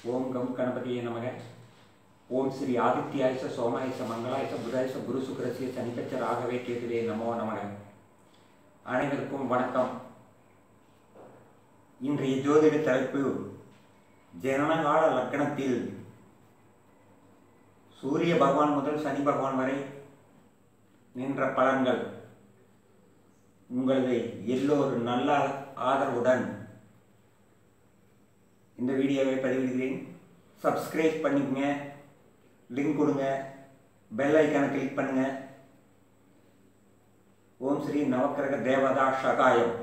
ஓம் come கணபதியே நமக ஓம் ஸ்ரீ ஆதித்யாயச சோமாயச மங்களாயச புதாயச குரு சுக்கரசிய சனிப்பச்ச ராகவே கேதுவே நமோ நமக அனைவருக்கும் வணக்கம் இன்றைய ஜோதிட தலைப்பு ஜனனகால லக்கணத்தில் சூரிய பகவான் முதல் சனி பகவான் வரை நின்ற பலன்கள் உங்களது எல்லோரும் நல்ல ஆதரவுடன் இந்த வீடியோவை பதிவிடுகிறேன் சப்ஸ்கிரைப் பண்ணிக்கங்க லிங்க் கொடுங்க பெல் ஐக்கானை கிளிக் பண்ணுங்க ஓம் ஸ்ரீ நவக்கிரக தேவதா ஷகாயம்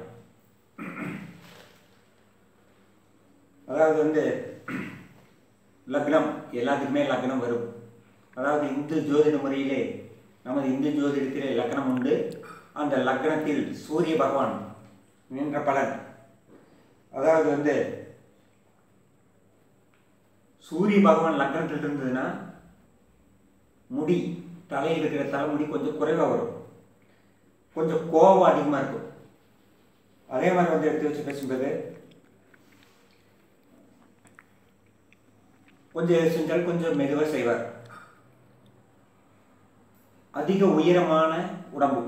அதாவது வந்து லக்னம் எல்லாத்துக்குமே லக்னம் வரும் அதாவது இந்து ஜோதிட முறையிலே நமது இந்து ஜோதிடத்திலே லக்னம் உண்டு அந்த லக்னத்தில் சூரிய பகவான் நின்ற பலன் அதாவது வந்து சூரிய பகவான் லக்னத்தில் இருந்ததுன்னா முடி தலையில் இருக்கிற தலைமுடி கொஞ்சம் குறைவாக வரும் கொஞ்சம் கோபம் அதிகமாக இருக்கும் அதே மாதிரி வந்து எடுத்து வச்சு பேசும்போது கொஞ்சம் எது செஞ்சாலும் கொஞ்சம் மெதுவாக செய்வார் அதிக உயரமான உடம்பு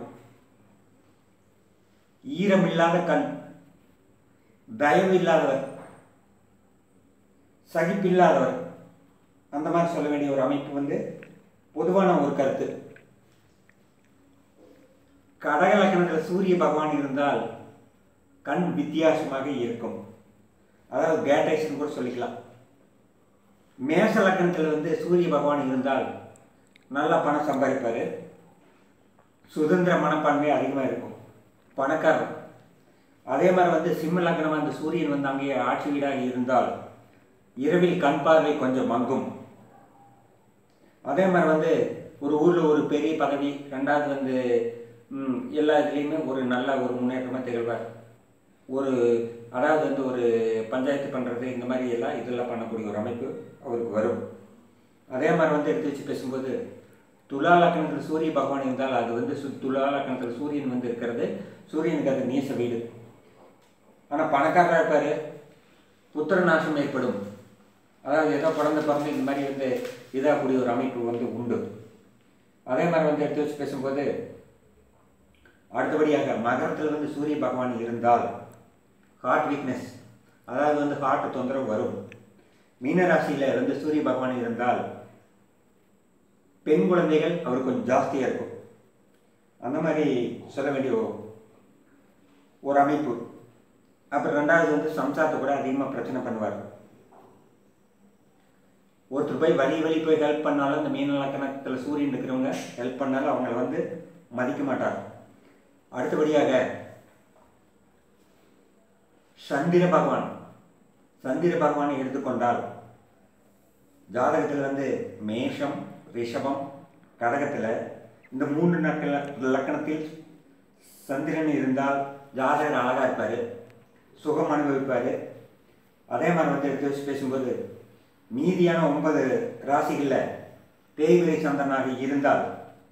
ஈரமில்லாத கண் தயவு இல்லாதவர் சகிப்பில்லாதவர் அந்த மாதிரி சொல்ல வேண்டிய ஒரு அமைப்பு வந்து பொதுவான ஒரு கருத்து கடக லக்கணத்தில் சூரிய பகவான் இருந்தால் கண் வித்தியாசமாக இருக்கும் அதாவது கேட்டைஸ்னு கூட சொல்லிக்கலாம் மேச லக்கணத்தில் வந்து சூரிய பகவான் இருந்தால் நல்லா பணம் சம்பாதிப்பார் சுதந்திர மனப்பான்மை அதிகமாக இருக்கும் பணக்காரர் அதே மாதிரி வந்து சிம்ம லக்னம் அந்த சூரியன் வந்து அங்கே ஆட்சி வீடாக இருந்தால் இரவில் கண் பார்வை கொஞ்சம் மங்கும் அதே மாதிரி வந்து ஒரு ஊரில் ஒரு பெரிய பதவி ரெண்டாவது வந்து ம், எல்லா இதுலேயுமே ஒரு நல்ல ஒரு முன்னேற்றமாக திகழ்வார் ஒரு அதாவது வந்து ஒரு பஞ்சாயத்து பண்ணுறது இந்த மாதிரி எல்லாம் இதெல்லாம் பண்ணக்கூடிய ஒரு அமைப்பு அவருக்கு வரும் அதே மாதிரி வந்து எடுத்து வச்சு பேசும்போது துலா லக்கணத்தில் சூரிய பகவான் இருந்தால் அது வந்து சு துலா லக்கணத்தில் சூரியன் வந்து இருக்கிறது சூரியனுக்கு அது நீச வீடு ஆனால் பணக்காரராக இருப்பார் புத்திர நாசம் ஏற்படும் அதாவது ஏதோ பிறந்த பிறந்து இந்த மாதிரி வந்து இதாகக்கூடிய ஒரு அமைப்பு வந்து உண்டு அதே மாதிரி வந்து எடுத்து வச்சு பேசும்போது அடுத்தபடியாக மகரத்தில் வந்து சூரிய பகவான் இருந்தால் ஹார்ட் வீக்னஸ் அதாவது வந்து ஹார்ட் தொந்தரவு வரும் மீனராசியில் வந்து சூரிய பகவான் இருந்தால் பெண் குழந்தைகள் அவருக்கு கொஞ்சம் ஜாஸ்தியாக இருக்கும் அந்த மாதிரி சொல்ல வேண்டிய ஒரு- ஒரு அமைப்பு அப்புறம் ரெண்டாவது வந்து சம்சாரத்தை கூட அதிகமாக பிரச்சனை பண்ணுவார் ஒருத்தர் போய் வழி வழி போய் ஹெல்ப் பண்ணாலும் இந்த மீன லக்கணத்தில் சூரியன் இருக்கிறவங்க ஹெல்ப் பண்ணாலும் அவங்கள வந்து மதிக்க மாட்டார் அடுத்தபடியாக சந்திர பகவான் சந்திர பகவானை எடுத்துக்கொண்டால் ஜாதகத்தில் வந்து மேஷம் ரிஷபம் கடகத்தில் இந்த மூன்று நாட்கள் லக்கணத்தில் சந்திரன் இருந்தால் ஜாதகர் அழகாக இருப்பார் சுகம் அனுபவிப்பார் அதே மாதிரி வந்து எடுத்து வச்சு பேசும்போது மீதியான ஒன்பது ராசிகளில் தேய்விரை சந்திரனாக இருந்தால்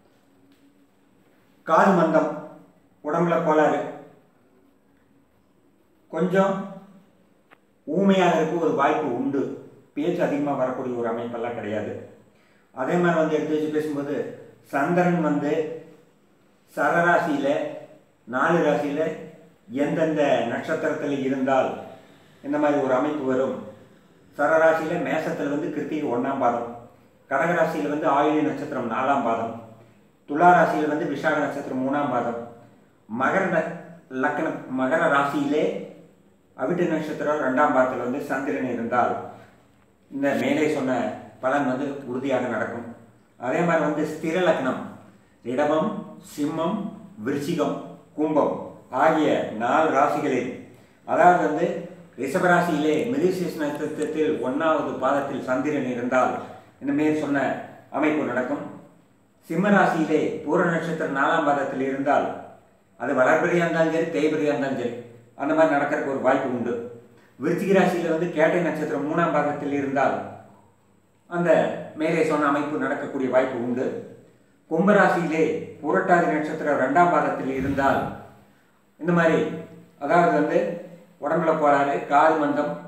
காது மந்தம் உடம்புல கோளாறு கொஞ்சம் ஊமையாக இருக்க ஒரு வாய்ப்பு உண்டு பேச்சு அதிகமாக வரக்கூடிய ஒரு அமைப்பெல்லாம் கிடையாது அதே மாதிரி வந்து எடுத்து வச்சு பேசும்போது சந்திரன் வந்து சரராசியில் நாலு ராசியில் எந்தெந்த நட்சத்திரத்தில் இருந்தால் இந்த மாதிரி ஒரு அமைப்பு வரும் சரராசியில் மேசத்தில் வந்து கிருத்திகை ஒன்றாம் பாதம் கடகராசியில் வந்து ஆயுளி நட்சத்திரம் நாலாம் பாதம் துலா ராசியில் வந்து விஷாக நட்சத்திரம் மூணாம் பாதம் மகர ந- லக்ன மகர ராசியிலே அவிட்ட நட்சத்திரம் ரெண்டாம் பாதத்தில் வந்து சந்திரன் இருந்தால் இந்த மேலே சொன்ன பலன் வந்து உறுதியாக நடக்கும் அதே மாதிரி வந்து ஸ்திர லக்னம் ரிடபம் சிம்மம் விருச்சிகம் கும்பம் ஆகிய நாலு ராசிகளில் அதாவது வந்து ரிஷபராசியிலே மிருகசீஷ நட்சத்திரத்தில் ஒன்றாவது பாதத்தில் சந்திரன் இருந்தால் இந்த மாரி சொன்ன அமைப்பு நடக்கும் சிம்ம ராசியிலே பூர நட்சத்திரம் நாலாம் பாதத்தில் இருந்தால் அது வளர்பிறையாக இருந்தாலும் சரி தேய்பிறையாக இருந்தாலும் சரி அந்த மாதிரி நடக்கிறதுக்கு ஒரு வாய்ப்பு உண்டு விருச்சிக ராசியில் வந்து கேட்டை நட்சத்திரம் மூணாம் பாதத்தில் இருந்தால் அந்த மேலே சொன்ன அமைப்பு நடக்கக்கூடிய வாய்ப்பு உண்டு கும்பராசியிலே புரட்டாதி நட்சத்திரம் ரெண்டாம் பாதத்தில் இருந்தால் இந்த மாதிரி அதாவது வந்து உடம்புல கோளாறு காது மந்தம்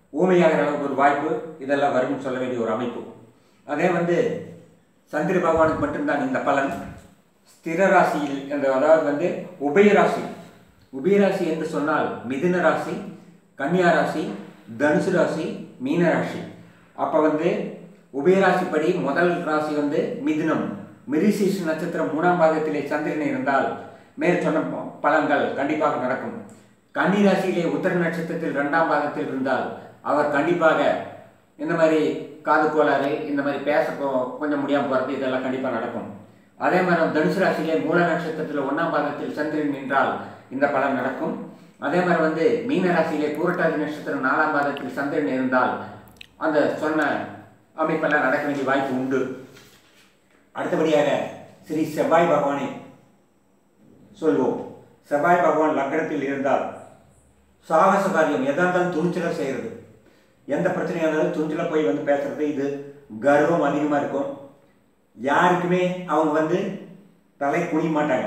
ஊமையாகிற அளவுக்கு ஒரு வாய்ப்பு இதெல்லாம் வரும்னு சொல்ல வேண்டிய ஒரு அமைப்பு அதே வந்து சந்திர பகவானுக்கு மட்டும்தான் இந்த பலன் ஸ்திர ராசியில் என்ற அதாவது வந்து உபயராசி உபயராசி என்று சொன்னால் மிதுன ராசி கன்னியா ராசி தனுசு ராசி மீன ராசி அப்போ வந்து உபயராசிப்படி முதல் ராசி வந்து மிதுனம் மிருசீஷ நட்சத்திரம் மூணாம் பாதத்திலே சந்திரன் இருந்தால் மேற் சொன்ன ப- பலன்கள் கண்டிப்பாக நடக்கும் கன்னி ராசியிலே உத்தர நட்சத்திரத்தில் இரண்டாம் பாதத்தில் இருந்தால் அவர் கண்டிப்பாக இந்த மாதிரி காது கோளாறு இந்த மாதிரி பேச கொ- கொஞ்சம் முடியாமல் போகிறது இதெல்லாம் கண்டிப்பாக நடக்கும் அதே மாதிரி தனுசு ராசியிலே மூல நட்சத்திரத்தில் ஒன்றாம் பாதத்தில் சந்திரன் நின்றால் இந்த பலன் நடக்கும் அதே மாதிரி வந்து மீன ராசியிலே பூரட்டாதி நட்சத்திரம் நாலாம் பாதத்தில் சந்திரன் இருந்தால் அந்த சொன்ன அமைப்பெல்லாம் நடக்க வேண்டிய வாய்ப்பு உண்டு அடுத்தபடியாக ஸ்ரீ செவ்வாய் பகவானை சொல்வோம் செவ்வாய் பகவான் லக்னத்தில் இருந்தால் சாகச காரியம் எதா இருந்தாலும் துணிச்சலாக செய்கிறது எந்த பிரச்சனையாக இருந்தாலும் துணிச்சலாக போய் வந்து பேசுறது இது கர்வம் அதிகமாக இருக்கும் யாருக்குமே அவங்க வந்து தலை குனிய மாட்டாங்க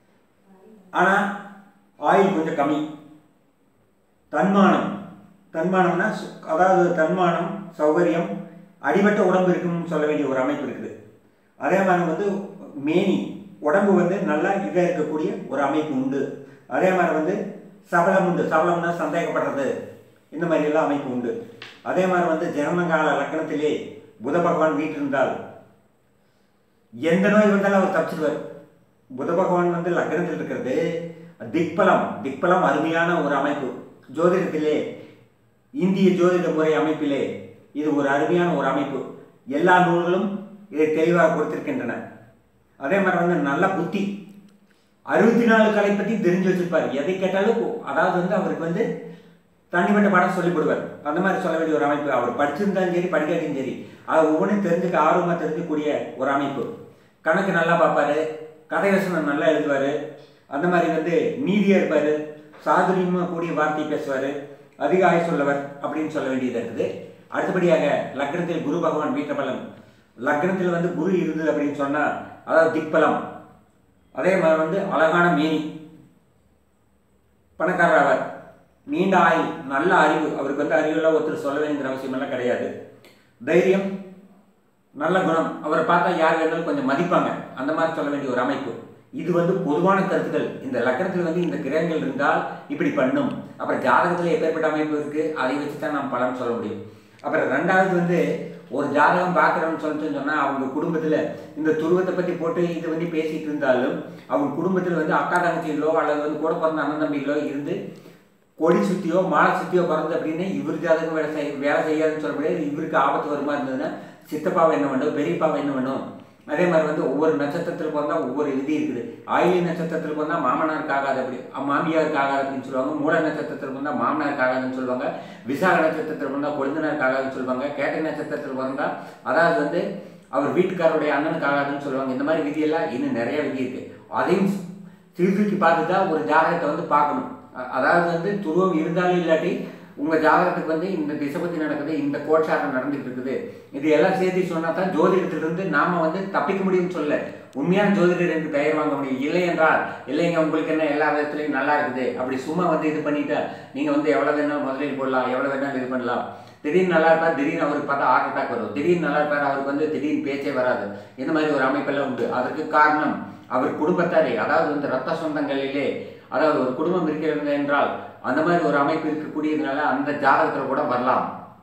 ஆனால் ஆயில் கொஞ்சம் கம்மி தன்மானம் தன்மானம்னா சு- அதாவது தன்மானம் சௌகரியம் அடிபட்ட உடம்பு இருக்குன்னு சொல்ல வேண்டிய ஒரு அமைப்பு இருக்குது அதே மாதிரி வந்து மேனி உடம்பு வந்து நல்லா இதாக இருக்கக்கூடிய ஒரு அமைப்பு உண்டு அதே மாதிரி வந்து சபலம் உண்டு சபலம்னா சந்தேகப்படுறது இந்த மாதிரி எல்லாம் அமைப்பு உண்டு அதே மாதிரி வந்து ஜனனகால லக்கணத்திலே புத பகவான் வீட்டிருந்தால் எந்த நோய் வந்தாலும் அவர் தப்பிச்சிடுவார் புத பகவான் வந்து லக்னத்தில் இருக்கிறது திக்பலம் திக்பலம் அருமையான ஒரு அமைப்பு ஜோதிடத்திலே இந்திய ஜோதிட முறை அமைப்பிலே இது ஒரு அருமையான ஒரு அமைப்பு எல்லா நூல்களும் இதை தெளிவாக கொடுத்திருக்கின்றன அதே மாதிரி வந்து நல்ல புத்தி அறுபத்தி நாலு கலை பற்றி தெரிஞ்சு வச்சிருப்பார் எதை கேட்டாலும் போ- அதாவது வந்து அவருக்கு வந்து தனிப்பட்ட பாடம் சொல்லிக் கொடுவார் அந்த மாதிரி சொல்ல வேண்டிய ஒரு அமைப்பு அவர் படிச்சிருந்தாலும் சரி படிக்காட்டியும் சரி அது ஒவ்வொன்றும் தெரிஞ்சுக்க ஆர்வமாக தெரிஞ்சுக்கக்கூடிய ஒரு அமைப்பு கணக்கு நல்லா பார்ப்பாரு கதை வசனம் நல்லா எழுதுவார் அந்த மாதிரி வந்து நீதியாக இருப்பார் சாதுரியமாக கூடிய வார்த்தை பேசுவார் அதிக ஆயுள் சொல்லவர் அப்படின்னு சொல்ல வேண்டியது இருக்குது அடுத்தபடியாக லக்னத்தில் குரு பகவான் வீட்ட பலன் லக்னத்தில் வந்து குரு இருந்தது அப்படின்னு சொன்னால் அதாவது திக்பலம் அதே மாதிரி வந்து அழகான மேனி பணக்காரர் அவர் நீண்ட ஆயுள் நல்ல அறிவு அவருக்கு வந்து அறிவுலாம் ஒருத்தர் சொல்ல வேண்டிய அவசியமெல்லாம் கிடையாது தைரியம் நல்ல குணம் அவரை பார்த்தா யார் வேணாலும் கொஞ்சம் மதிப்பாங்க அந்த மாதிரி சொல்ல வேண்டிய ஒரு அமைப்பு இது வந்து பொதுவான கருத்துக்கள் இந்த லக்கணத்தில் வந்து இந்த கிரகங்கள் இருந்தால் இப்படி பண்ணும் அப்புறம் ஜாதகத்தில் எப்பேற்பட்ட அமைப்பு இருக்கு அதை வச்சு தான் நாம் பலன் சொல்ல முடியும் அப்புறம் ரெண்டாவது வந்து ஒரு ஜாதகம் பார்க்குறோம்னு சொல்லிட்டு சொன்னால் அவங்க குடும்பத்தில் இந்த துருவத்தை பற்றி போட்டு இது வந்து பேசிட்டு இருந்தாலும் அவங்க குடும்பத்தில் வந்து அக்கா தங்கச்சிகளோ அல்லது வந்து கூட பிறந்த அண்ணன் தம்பிகளோ இருந்து கொடி சுத்தியோ மாலை சுத்தியோ பிறந்து அப்படின்னு இவர் ஜாதகம் வேலை செய் வேலை செய்யாதுன்னு சொல்ல முடியாது இவருக்கு ஆபத்து வருமா இருந்ததுன்னா சித்தப்பாவை என்ன பண்ணும் பெரியப்பாவை என்ன பண்ணும் அதே மாதிரி வந்து ஒவ்வொரு நட்சத்திரத்தில் பிறந்தா ஒவ்வொரு விதி இருக்குது ஆயிலி நட்சத்திரத்தில் பிறந்தா மாமனாருக்கு ஆகாது அப்படி அ, மாமியாருக்கு ஆகாது அப்படின்னு சொல்லுவாங்க மூல நட்சத்திரத்தில் பிறந்தா மாமனாருக்கு ஆகாதுன்னு சொல்லுவாங்க விசாக நட்சத்திரத்தில் பிறந்தா கொழுந்தனாருக்கு ஆகாதுன்னு சொல்லுவாங்க கேட்டை நட்சத்திரத்தில் பிறந்தா அதாவது வந்து அவர் வீட்டுக்காரருடைய அண்ணனுக்கு ஆகாதுன்னு சொல்லுவாங்க இந்த மாதிரி விதியெல்லாம் இன்னும் நிறைய விதி இருக்கு அதையும் திருப்பி பார்த்து தான் ஒரு ஜாதகத்தை வந்து பார்க்கணும் அ- அதாவது வந்து துருவம் இருந்தாலும் இல்லாட்டி உங்கள் ஜாதகத்துக்கு வந்து இந்த திசை பற்றி நடக்குது இந்த கோட்சாரம் நடந்துட்டு இருக்குது இது எல்லாம் சேர்த்து சொன்னா தான் ஜோதிடத்திலிருந்து நாம வந்து தப்பிக்க முடியும்னு சொல்ல உண்மையான ஜோதிடர் என்று பெயர் வாங்க முடியும் இல்லை என்றால் இல்லைங்க உங்களுக்கு என்ன எல்லா விதத்துலையும் நல்லா இருக்குது அப்படி சும்மா வந்து இது பண்ணிட்டா நீங்கள் வந்து எவ்வளோ வேணாலும் முதலீடு போடலாம் எவ்வளோ வேணாலும் இது பண்ணலாம் திடீர்னு நல்லா இருப்பார் திடீர்னு அவருக்கு பார்த்தா ஹார்ட் அட்டாக் வரும் திடீர்னு நல்லா இருப்பார் அவருக்கு வந்து திடீர்னு பேச்சே வராது இந்த மாதிரி ஒரு அமைப்பெல்லாம் உண்டு அதற்கு காரணம் அவர் குடும்பத்தாரே அதாவது வந்து ரத்த சொந்தங்களிலே அதாவது ஒரு குடும்பம் இருக்கிறது என்றால் அந்த மாதிரி ஒரு அமைப்பு இருக்கக்கூடியதுனால அந்த ஜாதகத்தில் கூட வரலாம்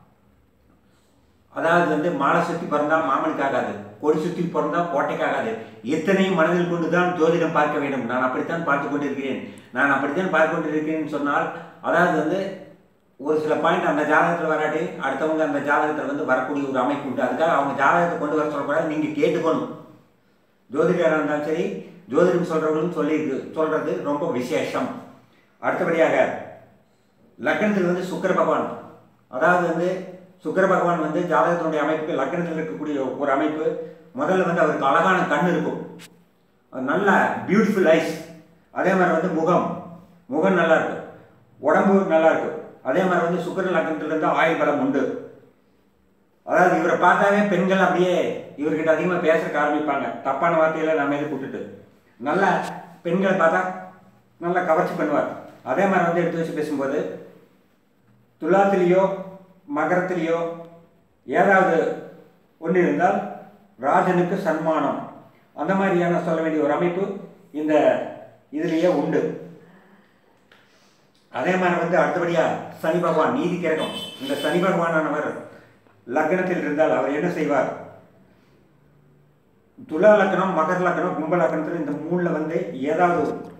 அதாவது வந்து மாலை சுற்றி பிறந்தா மாமனுக்கு ஆகாது கொடி சுற்றி பிறந்தா கோட்டைக்கு ஆகாது எத்தனையும் மனதில் கொண்டு தான் ஜோதிடம் பார்க்க வேண்டும் நான் அப்படித்தான் பார்த்து கொண்டிருக்கிறேன் நான் அப்படித்தான் பார்த்து கொண்டிருக்கிறேன் சொன்னால் அதாவது வந்து ஒரு சில பாயிண்ட் அந்த ஜாதகத்தில் வராட்டி அடுத்தவங்க அந்த ஜாதகத்தில் வந்து வரக்கூடிய ஒரு அமைப்பு உண்டு அதுக்காக அவங்க ஜாதகத்தை கொண்டு வர சொல்லக்கூடாது நீங்கள் கேட்டுக்கணும் ஜோதிடராக இருந்தாலும் சரி ஜோதிடம் சொல்கிறவங்களும் சொல்லி சொல்கிறது ரொம்ப விசேஷம் அடுத்தபடியாக லக்னத்தில் வந்து சுக்கிர பகவான் அதாவது வந்து சுக்கிர பகவான் வந்து ஜாதகத்தினுடைய அமைப்புக்கு லக்னத்தில் இருக்கக்கூடிய ஒரு அமைப்பு முதல்ல வந்து அவருக்கு அழகான கண் இருக்கும் அது நல்ல பியூட்டிஃபுல் ஐஸ் அதே மாதிரி வந்து முகம் முகம் நல்லா இருக்கும் உடம்பு நல்லா இருக்கும் அதே மாதிரி வந்து சுக்கிர லக்னத்தில் இருந்தால் ஆயுள் பலம் உண்டு அதாவது இவரை பார்த்தாவே பெண்கள் அப்படியே இவர்கிட்ட அதிகமாக பேசுறதுக்கு ஆரம்பிப்பாங்க தப்பான வார்த்தையில நம்ம எது விட்டுட்டு நல்ல பெண்களை பார்த்தா நல்லா கவர்ச்சி பண்ணுவார் அதே மாதிரி வந்து எடுத்து வச்சு பேசும்போது துலாத்திலேயோ மகரத்திலேயோ ஏதாவது ஒன்று இருந்தால் ராஜனுக்கு சன்மானம் அந்த மாதிரியான சொல்ல வேண்டிய ஒரு அமைப்பு இந்த இதுலேயே உண்டு அதே மாதிரி வந்து அடுத்தபடியா சனி பகவான் நீதி கிரகம் இந்த சனி பகவானானவர் லக்னத்தில் இருந்தால் அவர் என்ன செய்வார் துலா லக்னம் மகர லக்னம் கும்ப லக்னத்தில் இந்த மூணில் வந்து ஏதாவது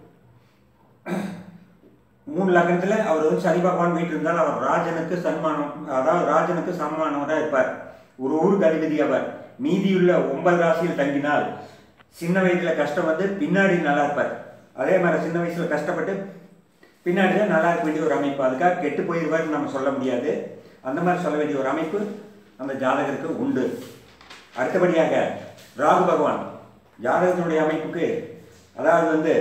மூணு லக்னத்தில் அவர் வந்து சனி பகவான் வீட்டு இருந்தால் அவர் ராஜனுக்கு சன்மானம் அதாவது ராஜனுக்கு சன்மானவராக இருப்பார் ஒரு ஊருக்கு அதிபதி அவர் மீதியுள்ள ஒன்பது ராசியில் தங்கினால் சின்ன வயசுல கஷ்டம் வந்து பின்னாடி நல்லா இருப்பார் அதே மாதிரி சின்ன வயசுல கஷ்டப்பட்டு பின்னாடி தான் நல்லா இருக்க வேண்டிய ஒரு அமைப்பு அதுக்காக கெட்டு போயிடுவார்னு நம்ம சொல்ல முடியாது அந்த மாதிரி சொல்ல வேண்டிய ஒரு அமைப்பு அந்த ஜாதகருக்கு உண்டு அடுத்தபடியாக ராகு பகவான் ஜாதகத்தினுடைய அமைப்புக்கு அதாவது வந்து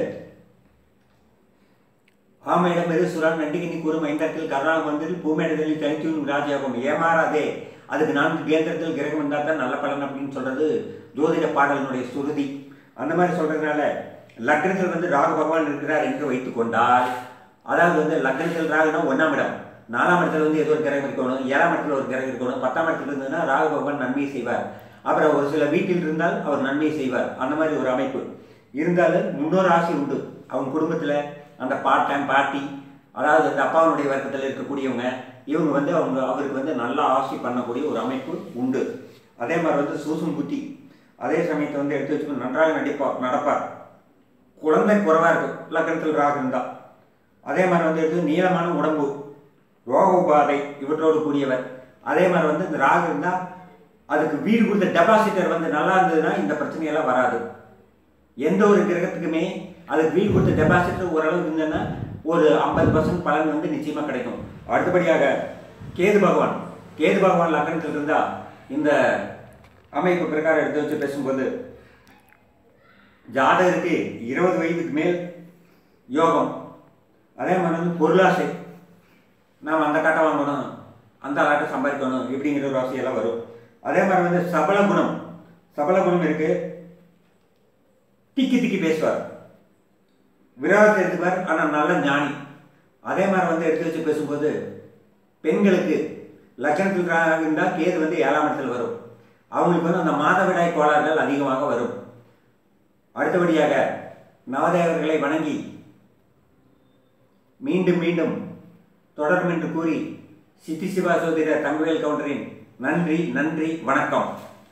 ஆமையிடம் பெரு சுரான் நண்டிகினி கூறும் ஐந்தத்தில் கருணாக வந்தில் பூமேடத்தில் தனித்துவம் ராஜயோகம் ஏமாறாதே அதுக்கு நான்கு கேந்திரத்தில் கிரகம் வந்தால் தான் நல்ல பலன் அப்படின்னு சொல்றது ஜோதிட பாடலினுடைய சுருதி அந்த மாதிரி சொல்றதுனால லக்னத்தில் வந்து ராகு பகவான் இருக்கிறார் என்று வைத்துக் கொண்டால் அதாவது வந்து லக்னத்தில் ராகுனா ஒன்றாம் இடம் நாலாம் இடத்துல வந்து ஏதோ ஒரு கிரகம் இருக்கணும் ஏழாம் இடத்துல ஒரு கிரகம் இருக்கணும் பத்தாம் இடத்துல இருந்ததுன்னா ராகு பகவான் நன்மையை செய்வார் அப்புறம் ஒரு சில வீட்டில் இருந்தால் அவர் நன்மையை செய்வார் அந்த மாதிரி ஒரு அமைப்பு இருந்தாலும் முன்னோர் ஆசை உண்டு அவங்க குடும்பத்தில் அந்த பாட்டன் பாட்டி அதாவது அந்த அப்பாவுடைய வர்க்கத்தில் இருக்கக்கூடியவங்க இவங்க வந்து அவங்க அவருக்கு வந்து நல்லா ஆசை பண்ணக்கூடிய ஒரு அமைப்பு உண்டு அதே மாதிரி வந்து சூசும் புத்தி அதே சமயத்தை வந்து எடுத்து வச்சுக்கணும் நன்றாக நடிப்பார் நடப்பார் குழந்தை குறைவாக இருக்கும் லக்கணத்தில் ராகு இருந்தால் அதே மாதிரி வந்து எடுத்து நீளமான உடம்பு ரோக உபாதை இவற்றோடு கூடியவர் அதே மாதிரி வந்து இந்த ராகு இருந்தால் அதுக்கு வீடு கொடுத்த டெபாசிட்டர் வந்து நல்லா இருந்ததுன்னா இந்த பிரச்சனையெல்லாம் வராது எந்த ஒரு கிரகத்துக்குமே அதுக்கு வீடு கொடுத்த டெபாசிட்டர் ஓரளவுக்கு இருந்ததுன்னா ஒரு ஐம்பது பர்சன்ட் பலன் வந்து நிச்சயமாக கிடைக்கும் அடுத்தபடியாக கேது பகவான் கேது பகவான் லக்னத்தில் இருந்தால் இந்த அமைப்பு பிரகாரம் எடுத்து வச்சு பேசும்போது ஜாதகருக்கு இருபது வயதுக்கு மேல் யோகம் அதே மாதிரி வந்து பொருளாசை நாம் அந்த காட்டை வாங்கணும் அந்த காட்டை சம்பாதிக்கணும் இப்படிங்கிற ஒரு ஆசையெல்லாம் வரும் அதே மாதிரி வந்து சபல குணம் சபல குணம் இருக்கு திக்கி திக்கி பேசுவார் விரோதத்தை எடுத்துப்பார் ஆனால் நல்ல ஞானி அதே மாதிரி வந்து எடுத்து வச்சு பேசும்போது பெண்களுக்கு லட்சணத்தில் இருந்தால் கேது வந்து ஏழாம் இடத்தில் வரும் அவங்களுக்கு வந்து அந்த மாதவிடாய் கோளாறுகள் அதிகமாக வரும் அடுத்தபடியாக நவதேவர்களை வணங்கி மீண்டும் மீண்டும் தொடரும் என்று கூறி சித்தி சிவா சோதிடர் தங்கவேல் கவுண்டரின் நன்றி நன்றி வணக்கம்